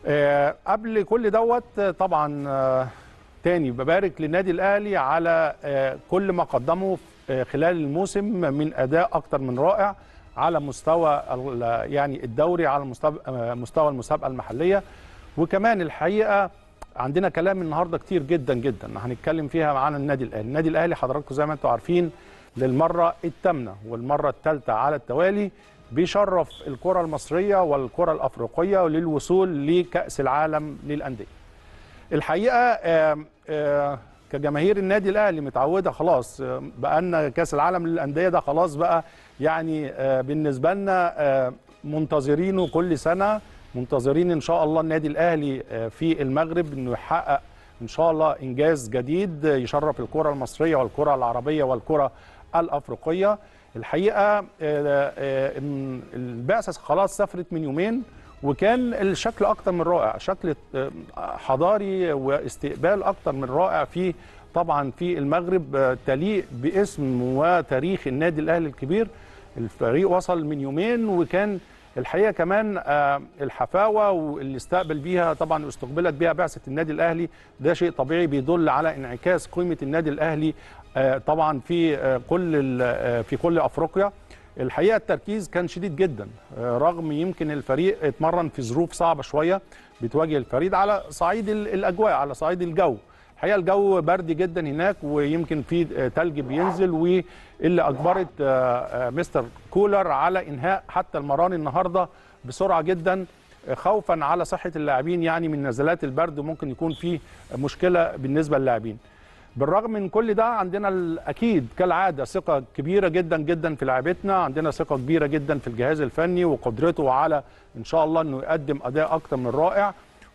آه، قبل كل دوت آه، طبعا آه، تاني ببارك للنادي الاهلي على آه، كل ما قدمه آه، خلال الموسم من اداء اكتر من رائع على مستوى ال- يعني الدوري على مستوى آه، مستوى المسابقه المحليه وكمان الحقيقه عندنا كلام النهارده كتير جدا جدا هنتكلم فيها معانا النادي الاهلي النادي الاهلي حضراتكم زي ما انتم عارفين للمره الثامنه والمره الثالثه على التوالي بيشرف الكره المصريه والكره الافريقيه للوصول لكاس العالم للانديه الحقيقه آه، آه، كجماهير النادي الاهلي متعوده خلاص آه، بقالنا كاس العالم للانديه ده خلاص بقى يعني آه، بالنسبه لنا آه، منتظرينه كل سنه منتظرين ان شاء الله النادي الاهلي آه، في المغرب انه يحقق ان شاء الله انجاز جديد آه، يشرف الكره المصريه والكره العربيه والكره الافريقيه الحقيقه آه، آه، إن البعثه خلاص سافرت من يومين وكان الشكل اكتر من رائع شكل آه، حضاري واستقبال اكتر من رائع في طبعا في المغرب آه، تليق باسم وتاريخ النادي الاهلي الكبير الفريق وصل من يومين وكان الحقيقه كمان آه، الحفاوه واللي استقبل بيها طبعا استقبلت بيها بعثه النادي الاهلي ده شيء طبيعي بيدل على انعكاس قيمه النادي الاهلي آه، طبعا في آه، كل ال- آه، في كل افريقيا الحقيقه التركيز كان شديد جدا آه، رغم يمكن الفريق اتمرن في ظروف صعبه شويه بتواجه الفريق على صعيد ال- الاجواء على صعيد الجو الحقيقه الجو برد جدا هناك ويمكن في آه، تلج بينزل واللي اجبرت آه، آه، مستر كولر على انهاء حتى المران النهارده بسرعه جدا آه، خوفا على صحه اللاعبين يعني من نزلات البرد وممكن يكون في مشكله بالنسبه للاعبين بالرغم من كل ده عندنا ال- اكيد كالعاده ثقه كبيره جدا جدا في لاعبتنا عندنا ثقه كبيره جدا في الجهاز الفني وقدرته على ان شاء الله انه يقدم اداء اكتر من رائع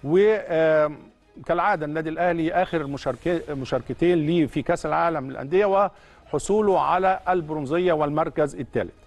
وكالعاده النادي الاهلي اخر مشاركه مشاركتين ليه في كاس العالم للانديه وحصوله على البرونزيه والمركز الثالث